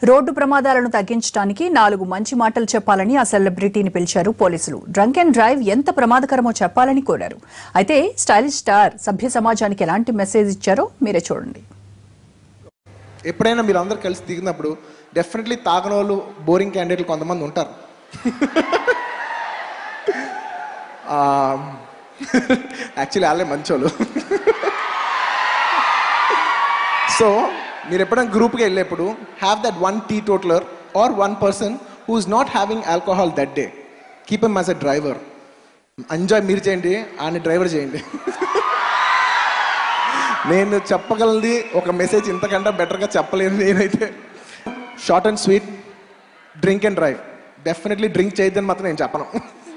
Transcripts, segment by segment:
road ప్రమాదాలను తగ్గించడానికి నాలుగు మంచి మాటలు చెప్పాలని ఆ సెలబ్రిటీని పిలిచారు పోలీసులు డ్రంక్ అండ్ డ్రైవ్ ఎంత ప్రమాదకరమో చెప్పాలని కోరారు అయితే స్టైలిష్ స్టార్ సభ్య సమాజానికి ఎలాంటి మెసేజ్ ఇచ్చారో మీరే చూడండి ఎప్పుడైనా మీరు అందరు కలిసి దిగినప్పుడు డెఫినెట్లీ తాగని వాళ్ళు బోరింగ్ క్యాండిడేట్లు కొంతమంది ఉంటారు యాక్చువల్లీ వాళ్ళే మంచోళ్ళు సో మీరు ఎప్పుడైనా గ్రూప్కి వెళ్ళేప్పుడు have that one teetotaller or one person who is not having alcohol that day keep him as a driver enjoy మీరు చేయండి ఆయన డ్రైవర్ చేయండి నేను చెప్పగలది ఒక మెసేజ్ ఇంతకంటే బెటర్గా చెప్పలేను నేనైతే short and sweet drink and drive definitely drink చేయొద్దని మాత్రం నేను చెప్పను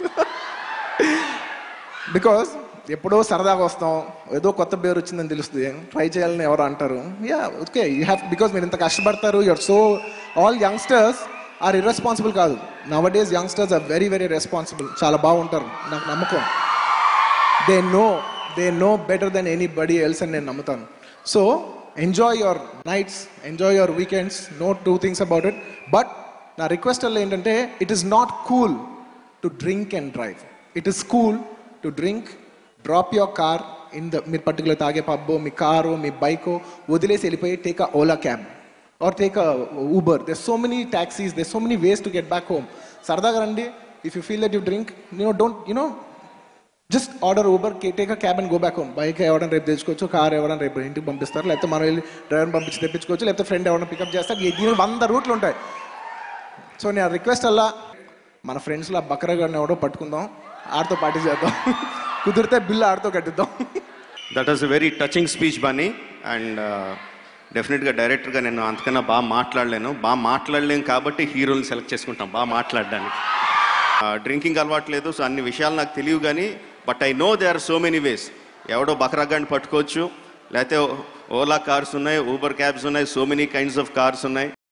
బికాస్ ఎప్పుడో సరదాగా వస్తాం ఏదో కొత్త పేరు వచ్చిందని తెలుస్తుంది ట్రై చేయాలని ఎవరు అంటారు yeah okay you have because మీరు ఇంత కష్టపడతారు you are so all youngsters are irresponsible కాదు nowadays youngsters are very very responsible చాలా బాగుంటారు నాకు నమ్మకం they know they know better than anybody else అని నేను నమ్ముతాను so enjoy your nights enjoy your weekends no two things about it but నా request వల్ల ఏంటంటే it is not cool to drink and drive it is cool to drink drop your car in the మీరు particular తాగే పబ్బో మీ car మీ బైకో వదిలేసి వెళ్ళిపోయి take a Ola cab or take a Uber there so many taxis there so many ways to get back home సరదాగా రండి if you feel that you drink you don't you know just order Uber take a cab and go back home bike ఎవరైనా రేపు తెచ్చుకోవచ్చు car ఎవరైనా రేపు ఇంటికి పంపిస్తారు లేకపోతే మనం వెళ్ళి డ్రైవర్ పంపించి తెప్పించుకోవచ్చు లేకపోతే ఫ్రెండ్ ఎవరైనా పికప్ చేస్తారు ఈ- దీనికి వంద రూట్లు ఉంటాయి సో నేను రిక్వెస్ట్ అలా మన ఫ్రెండ్స్లో ఆ బకరగాడిని ఎవడో పట్టుకుందాం ఆడితో పార్టీ చేద్దాం కుదిరితే బిల్లు ఆడితో కట్టిద్దాం that was a very touching speech Bunny and డెఫినెట్గా డైరెక్టర్గా నేను అంతకన్నా బాగా మాట్లాడలేను బాగా మాట్లాడలేను కాబట్టి హీరోని సెలెక్ట్ చేసుకుంటాం బాగా మాట్లాడడానికి డ్రింకింగ్ అలవాట్లేదు సో అన్ని విషయాలు నాకు తెలియవు కానీ but I know there are so many ways ఎవడో బకరగాన్ని పట్టుకోవచ్చు లేకపోతే ఓలా కార్స్ ఉన్నాయి ఊబర్ క్యాబ్స్ ఉన్నాయి so many kinds of cars ఉన్నాయి